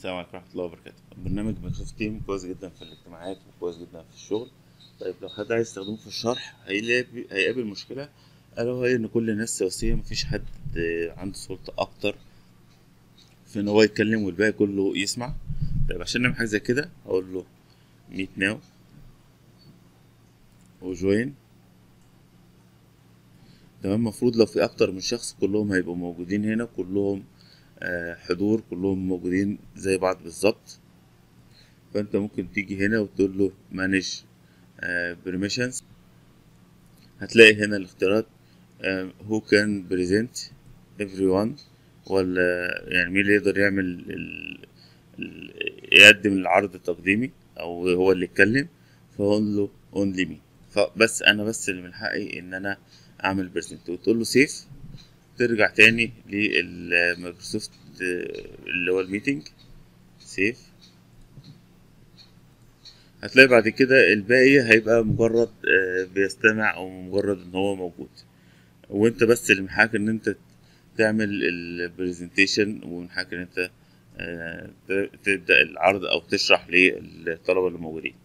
السلام عليكم ورحمة الله وبركاته برنامج مايكروسوفت تيم كويس جدا في الاجتماعات وكويس جدا في الشغل طيب لو حد عايز يستخدمه في الشرح هيلاقي هيقابل مشكلة ألا وهي إن كل الناس سواسية مفيش حد عنده سلطة أكتر في إن هو يتكلم والباقي كله يسمع طيب عشان نعمل حاجة زي كده هقول له ميت ناو وجوين تمام المفروض لو في أكتر من شخص كلهم هيبقوا موجودين هنا كلهم آه، حضور كلهم موجودين زي بعض بالظبط فانت ممكن تيجي هنا وتقول له مانج permissions هتلاقي هنا الاختيارات هو كان بريزنت everyone ولا يعني مين اللي يقدر يعمل ال... ال... يقدم العرض التقديمي او هو اللي يتكلم فاقول له only me فبس انا بس اللي من حقي ان انا اعمل بريزنت وتقول له سيف ترجع تاني للمايكروسوفت اللي هو الميتنج سيف هتلاقي بعد كده الباقي هيبقى مجرد بيستمع او مجرد ان هو موجود وانت بس اللي من حقك ان انت تعمل البرزنتيشن ومن حقك ان انت تبدا العرض او تشرح للطلبه اللي موجودين